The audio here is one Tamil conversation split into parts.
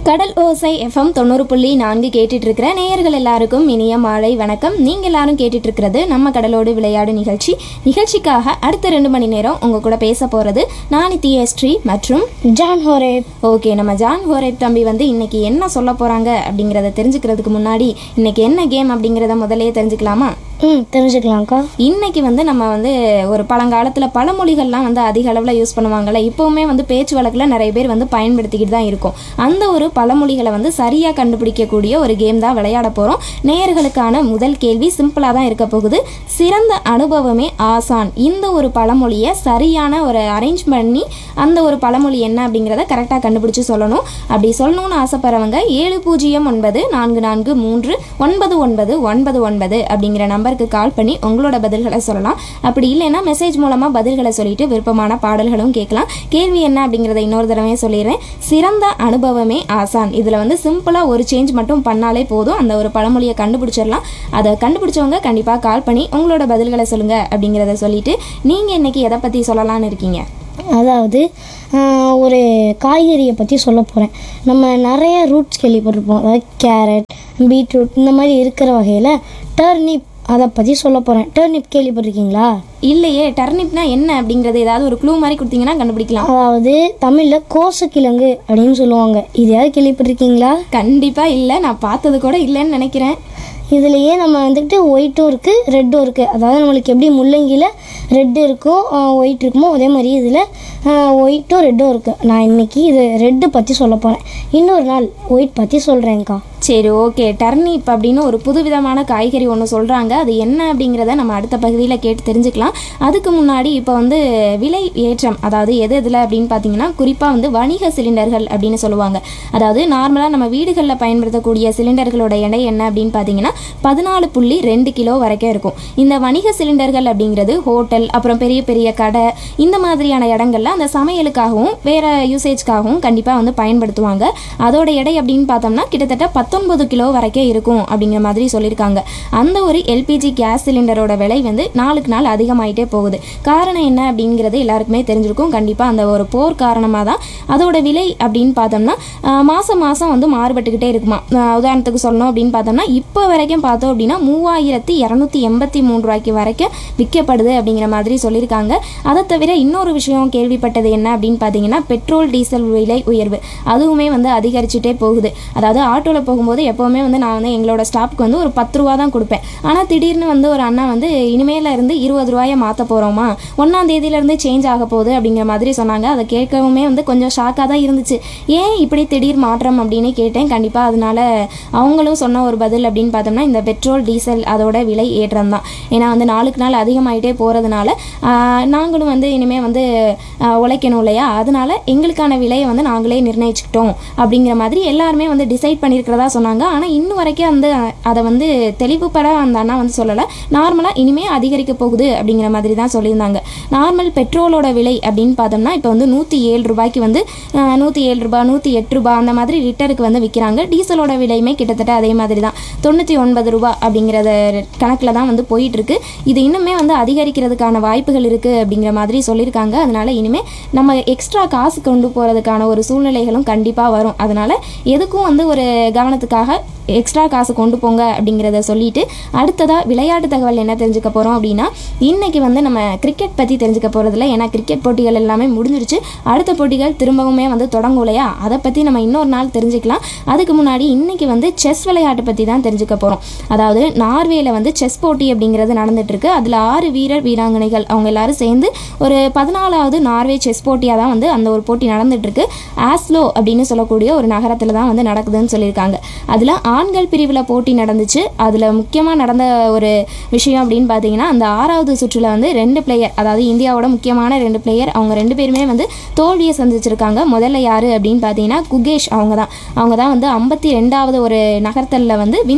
கடல் ஓசை எஃப்எம் தொண்ணூறு புள்ளி நான்கு கேட்டுட்டு இருக்கிற நேயர்கள் எல்லாருக்கும் இனிய மாலை வணக்கம் நீங்க எல்லாரும் கேட்டுட்டு இருக்கிறது நம்ம கடலோடு விளையாடு நிகழ்ச்சி நிகழ்ச்சிக்காக அடுத்த ரெண்டு மணி நேரம் உங்க கூட பேச போறது நானி தியஸ்ரீ மற்றும் ஜான் ஹோரேப் ஓகே நம்ம ஜான் ஹோரேப் தம்பி வந்து இன்னைக்கு என்ன சொல்ல போறாங்க அப்படிங்கிறத தெரிஞ்சுக்கிறதுக்கு முன்னாடி இன்னைக்கு என்ன கேம் அப்படிங்கிறத முதல்லயே தெரிஞ்சுக்கலாமா ம் தெரிஞ்சுக்கலாம்க்கா இன்னைக்கு வந்து நம்ம வந்து ஒரு பழங்காலத்தில் பழமொழிகள்லாம் வந்து அதிக அளவில் யூஸ் பண்ணுவாங்கல்ல இப்போவுமே வந்து பேச்சு வழக்கில் நிறைய பேர் வந்து பயன்படுத்திக்கிட்டு தான் இருக்கும் அந்த ஒரு பழமொழிகளை வந்து சரியாக கண்டுபிடிக்கக்கூடிய ஒரு கேம் தான் விளையாட போகிறோம் நேயர்களுக்கான முதல் கேள்வி சிம்பிளாக தான் இருக்க போகுது சிறந்த அனுபவமே ஆசான் இந்த ஒரு பழமொழியை சரியான ஒரு அரேஞ்ச் பண்ணி அந்த ஒரு பழமொழி என்ன அப்படிங்கிறத கரெக்டாக கண்டுபிடிச்சு சொல்லணும் அப்படி சொல்லணும்னு ஆசைப்படுறவங்க ஏழு பூஜ்ஜியம் ஒன்பது நான்கு நான்கு மூன்று ஒன்பது ஒன்பது ஒன்பது ஒன்பது அப்படிங்கிற நம்பருக்கு கால் பண்ணி உங்களோட பதில்களை சொல்லலாம் அப்படி இல்லைன்னா மெசேஜ் மூலமாக பதில்களை சொல்லிட்டு விருப்பமான பாடல்களும் கேட்கலாம் கேள்வி என்ன அப்படிங்கிறத இன்னொரு தடவை சொல்லிடுறேன் சிறந்த அனுபவமே ஆசான் இதில் வந்து சிம்பிளாக ஒரு சேஞ்ச் மட்டும் பண்ணாலே போதும் அந்த ஒரு பழமொழியை கண்டுபிடிச்சிடலாம் அதை கண்டுபிடிச்சவங்க கண்டிப்பாக கால் பண்ணி உங்களோட பதில்களை சொல்லுங்கள் அப்படிங்கிறத சொல்லிட்டு நீங்கள் இன்னைக்கு எதை பற்றி சொல்லலாம்னு இருக்கீங்க அதாவது ஆஹ், ஒரு காய்கறியை பற்றி சொல்ல போகிறேன் நம்ம நிறைய ரூட்ஸ் கேள்விப்பட்டிருப்போம் அதாவது கேரட் பீட்ரூட் இந்த மாதிரி இருக்கிற வகையில் டர்னிப் அதை பற்றி சொல்ல போகிறேன் டர்னிப் கேள்விப்பட்டிருக்கீங்களா இல்லையே டர்னிப்னா என்ன அப்படிங்கிறது ஏதாவது ஒரு க்ளூ மாதிரி கொடுத்தீங்கன்னா கண்டுபிடிக்கலாம் அதாவது தமிழில் கோசக்கிழங்கு அப்படின்னு சொல்லுவாங்க இது யாரும் கேள்விப்பட்டிருக்கீங்களா கண்டிப்பாக இல்லை நான் பார்த்தது கூட இல்லைன்னு நினைக்கிறேன் இதுலேயே நம்ம வந்துட்டு ஒயிட்டும் இருக்குது ரெட்டும் இருக்குது அதாவது நம்மளுக்கு எப்படி முள்ளங்கியில் ரெட்டு இருக்கோ ஒயிட் இருக்குமோ அதே மாதிரி இதில் ஒயிட்டும் ரெட்டும் இருக்குது நான் இன்னைக்கு இது ரெட்டு பற்றி சொல்ல போகிறேன் இன்னொரு நாள் ஒயிட் பற்றி சொல்கிறேன்க்கா சரி ஓகே டர்னிப் அப்படின்னு ஒரு புதுவிதமான காய்கறி ஒன்று சொல்கிறாங்க அது என்ன அப்படிங்கிறத நம்ம அடுத்த பகுதியில் கேட்டு தெரிஞ்சுக்கலாம் அதுக்கு முன்னாடி இப்போ வந்து விலை ஏற்றம் அதாவது எது எதில் அப்படின்னு பார்த்தீங்கன்னா குறிப்பாக வந்து வணிக சிலிண்டர்கள் அப்படின்னு சொல்லுவாங்க அதாவது நார்மலாக நம்ம வீடுகளில் பயன்படுத்தக்கூடிய சிலிண்டர்களோட எடை என்ன அப்படின்னு பார்த்தீங்கன்னா பதினாலு புள்ளி ரெண்டு கிலோ வரைக்கும் இருக்கும் இந்த வணிக சிலிண்டர்கள் அப்படிங்கிறது ஹோட்டல் அப்புறம் பெரிய பெரிய கடை இந்த மாதிரியான இடங்கள்ல அந்த சமையலுக்காகவும் வேற யூசேஜ்க்காகவும் கண்டிப்பாக வந்து பயன்படுத்துவாங்க அதோட எடை அப்படின்னு பார்த்தோம்னா கிட்டத்தட்ட பத்தொன்பது கிலோ வரைக்கும் இருக்கும் அப்படிங்கிற மாதிரி சொல்லியிருக்காங்க அந்த ஒரு எல்பிஜி கேஸ் சிலிண்டரோட விலை வந்து நாளுக்கு நாள் அதிகமாயிட்டே போகுது காரணம் என்ன அப்படிங்கிறது எல்லாருக்குமே தெரிஞ்சிருக்கும் கண்டிப்பாக அந்த ஒரு போர் காரணமாக தான் அதோட விலை அப்படின்னு பார்த்தோம்னா ஆஹ், மாசம் மாசம் வந்து மாறுபட்டுக்கிட்டே இருக்குமா ஆஹ், உதாரணத்துக்கு சொல்லணும் அப்படின்னு பார்த்தோம்னா இப்போ வரைக்கும் பார்த்தோம் அப்படின்னா மூவாயிரத்தி இரநூத்தி எண்பத்தி மூணு ரூபாய்க்கு வரைக்கும் விற்கப்படுது அப்படிங்கிற மாதிரி சொல்லியிருக்காங்க அதை தவிர இன்னொரு விஷயம் கேள்விப்பட்டது என்ன அப்படின்னு பார்த்தீங்கன்னா பெட்ரோல் டீசல் விலை உயர்வு அதுவுமே வந்து அதிகரிச்சுட்டே போகுது அதாவது ஆட்டோவில் போகும்போது எப்போவுமே வந்து நான் வந்து எங்களோட ஸ்டாப்புக்கு வந்து ஒரு பத்து ரூபா தான் கொடுப்பேன் ஆனால் திடீர்னு வந்து ஒரு அண்ணா வந்து இனிமேல இருந்து இருபது ரூபாயை மாற்ற போகிறோமா ஒன்றாம் தேதியிலேருந்து சேஞ்ச் ஆக போகுது அப்படிங்கிற மாதிரி சொன்னாங்க அதை கேட்கவுமே வந்து கொஞ்சம் ஷாக்காக தான் இருந்துச்சு ஏன் இப்படி திடீர் மாற்றம் அப்படின்னு கேட்டேன் கண்டிப்பாக அதனால அவங்களும் சொன்ன ஒரு பதில் அப்படின்னு பார்த்தோம்னா இந்த பெட்ரோல் டீசல் அதோட விலை ஏற்றம் தான் ஏன்னா வந்து நாளுக்கு நாள் அதிகமாயிட்டே போகிறதுனால நாங்களும் வந்து இனிமேல் வந்து ஆஹ், உழைக்கணும் இல்லையா அதனால எங்களுக்கான விலையை வந்து நாங்களே நிர்ணயிச்சுக்கிட்டோம் அப்படிங்கிற மாதிரி எல்லாருமே வந்து டிசைட் பண்ணியிருக்கிறதா சொன்னாங்க ஆனால் இன்னும் வரைக்கும் அந்த அதை வந்து தெளிவுபட அந்த அண்ணா வந்து சொல்லலை நார்மலாக இனிமேல் அதிகரிக்க போகுது அப்படிங்கிற மாதிரி தான் சொல்லியிருந்தாங்க நார்மல் பெட்ரோலோட விலை அப்படின்னு பார்த்தோம்னா இப்போ வந்து நூற்றி ஏழு ரூபாய்க்கு வந்து நூற்றி ஏழு ரூபாய் நூற்றி எட்டு ரூபாய் அந்த மாதிரி லிட்டருக்கு வந்து விற்கிறாங்க டீசலோட விலையுமே கிட்டத்தட்ட அதே மாதிரி தான் தொண்ணூற்றி ஒன்பது ரூபாய் அப்படிங்கிறத கணக்கில் தான் வந்து போயிட்டு இருக்கு இது இன்னுமே வந்து அதிகரிக்கிறதுக்கான வாய்ப்புகள் இருக்குது அப்படிங்கிற மாதிரி சொல்லியிருக்காங்க அதனால இனிமேல் நம்ம எக்ஸ்ட்ரா காசு கொண்டு போகிறதுக்கான ஒரு சூழ்நிலைகளும் கண்டிப்பாக வரும் அதனால எதுக்கும் வந்து ஒரு கவனத்துக்காக எக்ஸ்ட்ரா காசு கொண்டு போங்க அப்படிங்கிறத சொல்லிட்டு அடுத்ததாக விளையாட்டு தகவல் என்ன தெரிஞ்சுக்க போகிறோம் அப்படின்னா இன்னைக்கு வந்து நம்ம கிரிக்கெட் பற்றி தெரிஞ்சுக்க போகிறதில்ல ஏன்னா கிரிக்கெட் போட்டிகள் எல்லாமே முடிஞ்சிருச்சு அடுத்த போட்டிகள் திரும்பவுமே வந்து தொடங்கும் இல்லையா அதை பற்றி நம்ம இன்னொரு நாள் தெரிஞ்சுக்கலாம் அதுக்கு முன்னாடி இன்னைக்கு வந்து செஸ் விளையாட்டு பற்றி தான் தெரிஞ்சுக்க போகிறோம் அதாவது நார்வேல வந்து செஸ் போட்டி அப்படிங்கிறது நடந்துட்டு இருக்கு அதில் ஆறு வீரர் வீராங்கனைகள் அவங்க எல்லாரும் சேர்ந்து ஒரு பதினாலாவது நார்வே செஸ் போட்டியாக தான் வந்து அந்த ஒரு போட்டி நடந்துட்டு இருக்கு ஆஸ்லோ அப்படின்னு சொல்லக்கூடிய ஒரு நகரத்தில் தான் வந்து நடக்குதுன்னு சொல்லியிருக்காங்க அதில் ஆண்கள் பிரிவில் போட்டி நடந்துச்சு அதில் முக்கியமாக நடந்த ஒரு விஷயம் அப்படின்னு பார்த்தீங்கன்னா அந்த ஆறாவது சுற்றில் வந்து ரெண்டு பிளேயர் அதாவது இந்தியாவோட முக்கியமான ரெண்டு பிளேயர் அவங்க ரெண்டு பேருமே வந்து தோல்வியை சந்திச்சிருக்காங்க முதல்ல யார் அப்படின்னு பார்த்தீங்கன்னா குகேஷ் அவங்க தான் அவங்க தான் வந்து ஐம்பத்தி ரெண்டாவது ஒரு நகர்த்தலில் வந்து வின்சென்ட் கீமன்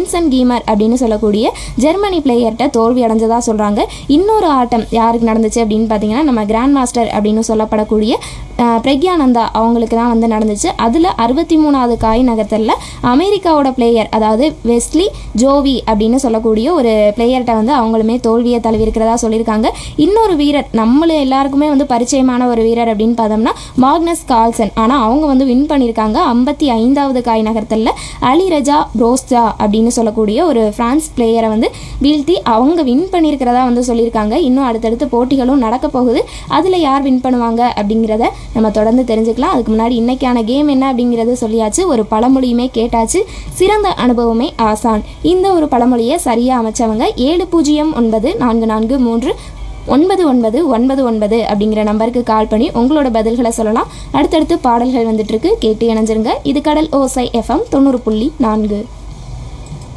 சீமர் அப்படின்னு சொல்லக்கூடிய ஜெர்மனி பிளேயர்கிட்ட தோல்வி அடைஞ்சதா சொல்கிறாங்க இன்னொரு ஆட்டம் யாருக்கு நடந்துச்சு அப்படின்னு பார்த்தீங்கன்னா நம்ம கிராண்ட் மாஸ்டர் அப்படின்னு சொல்லப்படக்கூடிய அஹ், பிரக்யானந்தா அவங்களுக்கு தான் வந்து நடந்துச்சு அதில் அறுபத்தி மூணாவது காய் நகரத்தில் அமெரிக்காவோட பிளேயர் அதாவது வெஸ்லி ஜோவி அப்படின்னு சொல்லக்கூடிய ஒரு பிளேயர்கிட்ட வந்து அவங்களுமே தோல்வியை தழுவிருக்கிறதா சொல்லியிருக்காங்க இன்னொரு வீரர் நம்மள எல்லாருக்குமே வந்து பரிச்சயமான ஒரு வீரர் அப்படின்னு பார்த்தோம்னா மாக்னஸ் கால்சன் ஆனால் அவங்க வந்து வின் பண்ணியிருக்காங்க ஐம்பத்தி ஐந்தாவது காய் நகரத்தில் அலிரஜா ப்ரோஸ்டா அப்படின்னு சொல்லக்கூடிய ஒரு பிரான்ஸ் பிளேயரை வந்து வீழ்த்தி அவங்க வின் பண்ணியிருக்கிறதா வந்து சொல்லியிருக்காங்க இன்னும் அடுத்தடுத்து போட்டிகளும் நடக்க போகுது அதில் யார் வின் பண்ணுவாங்க அப்படிங்கிறத நம்ம தொடர்ந்து தெரிஞ்சுக்கலாம் அதுக்கு முன்னாடி இன்னைக்கான கேம் என்ன அப்படிங்கிறது சொல்லியாச்சு ஒரு பழமொழியுமே கேட்டாச்சு சிறந்த அனுபவமே ஆசான் இந்த ஒரு பழமொழியை சரியாக அமைச்சவங்க ஏழு பூஜ்ஜியம் ஒன்பது நான்கு நான்கு மூன்று ஒன்பது ஒன்பது ஒன்பது ஒன்பது அப்படிங்கிற நம்பருக்கு கால் பண்ணி உங்களோட பதில்களை சொல்லலாம் அடுத்தடுத்து பாடல்கள் வந்துட்டு இருக்கு கேட்டு இணைஞ்சிருங்க இது கடல் ஓசை எஃப்எம் தொண்ணூறு புள்ளி நான்கு